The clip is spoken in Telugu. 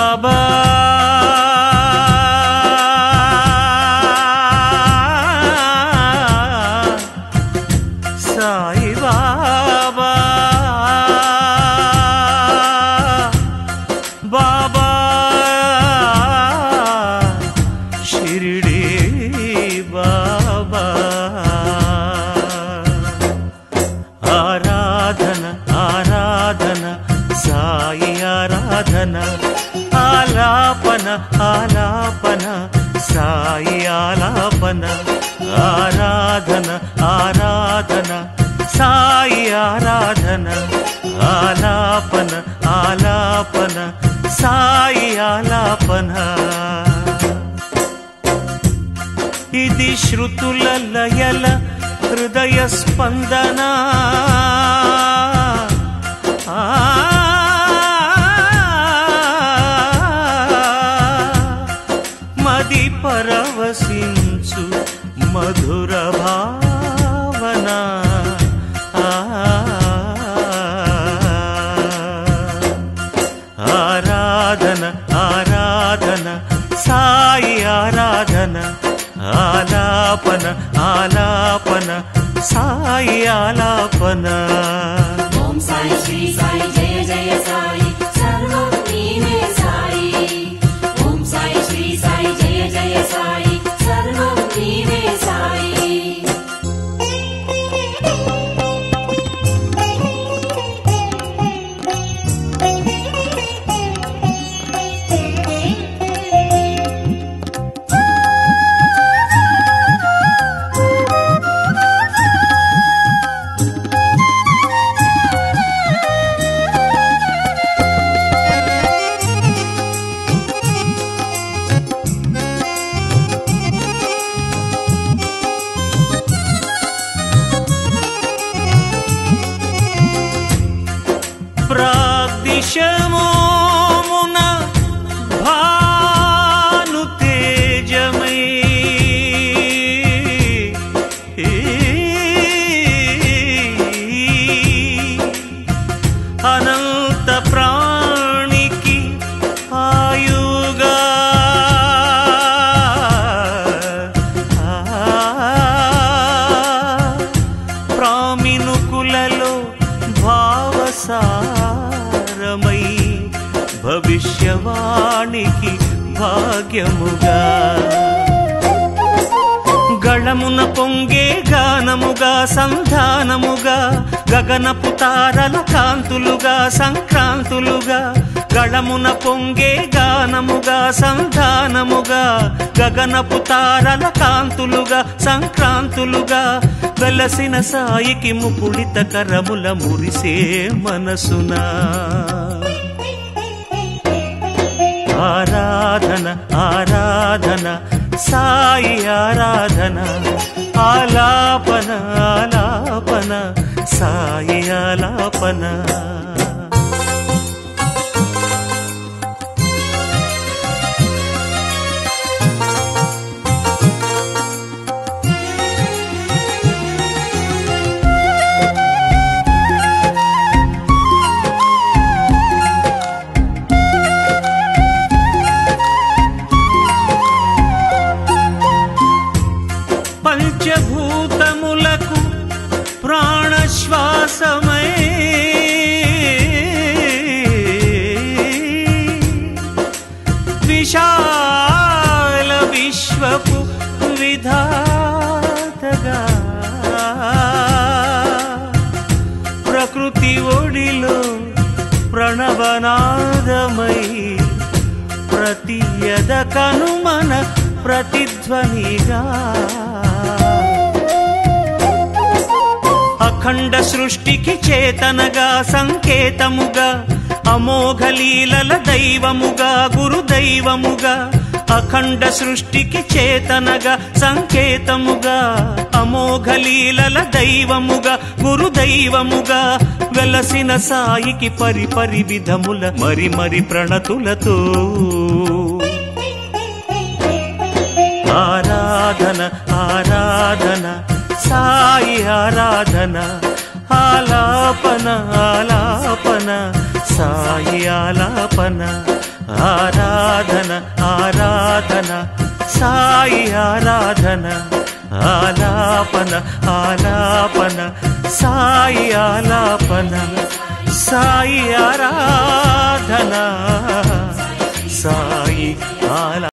బాబా సాయి బాబా బాబా షిరిడి బాబా ఆరాధన ఆరాధన సాయి ఆరాధన ఆలాపన ఆలాపన సాయి ఆలాపన ఆరాధన ఆరాధన సాయి ఆరాధన ఆలాపన ఆలాపన సాయి ఆలాపన ఇది శృతుల లయల హృదయ స్పందన ఆ, మది పరవశించు మధుర భావన ఆ, ఆరాధన ఆరాధన సాయి ఆరాధన ఆలాపన ఆలాపన సాయి ఆలాపన ఓం సాయి శ్రీ సాయి జయ జయ సాయి సర్వం నీవే సాయి ఓం సాయి శ్రీ సాయి జయ జయ సాయి సర్వం నీవే సాయి ప్రాగ్దిశమోమున భాను తేజమై అనంత ప్రాణికి ఆయుగా ప్రామినుకులలో భావసారమై భవిష్యవాణికి భాగ్యముగా గళమున పొంగే గానముగా సంధానముగా గగనపు తారల కాంతులుగా సంక్రాంతులుగా గళమున పొంగే గానముగా సంధానముగా గగనపు తారల కాంతులుగా సంక్రాంతులుగా వెలసిన సాయికి ముకుళిత కరముల మురిసే మనసునా ఆరాధన ఆరాధన సాయి ఆరాధన ఆలాపన ఆలాపన సాయి ఆలాపన పంచభూతములకు ప్రాణశ్వాసమై విశాల విశ్వపు విధాతగా ప్రకృతి ఒడిలో ప్రణవనాదమై ప్రతి యద కనుమన ప్రతిధ్వనిగా అఖండ సృష్టికి చేతనగా సంకేతముగా అమోఘ లీలల దైవముగా గురు దైవముగా అఖండ సృష్టికి చేతనగా సంకేతముగా అమోఘ లీలల దైవముగా గురు దైవముగా వెలసిన సాయికి పరి పరి విధముల మరి మరి ప్రణతులతో ఆరాధన ఆరాధన సాయి ఆరాధన ఆలాపన ఆలాపన సాయి ఆలాపన ఆరాధన ఆరాధన సాయి ఆరాధన ఆలాపన ఆలాపన సాయి ఆలాపన సాయి ఆరాధన సాయి ఆలా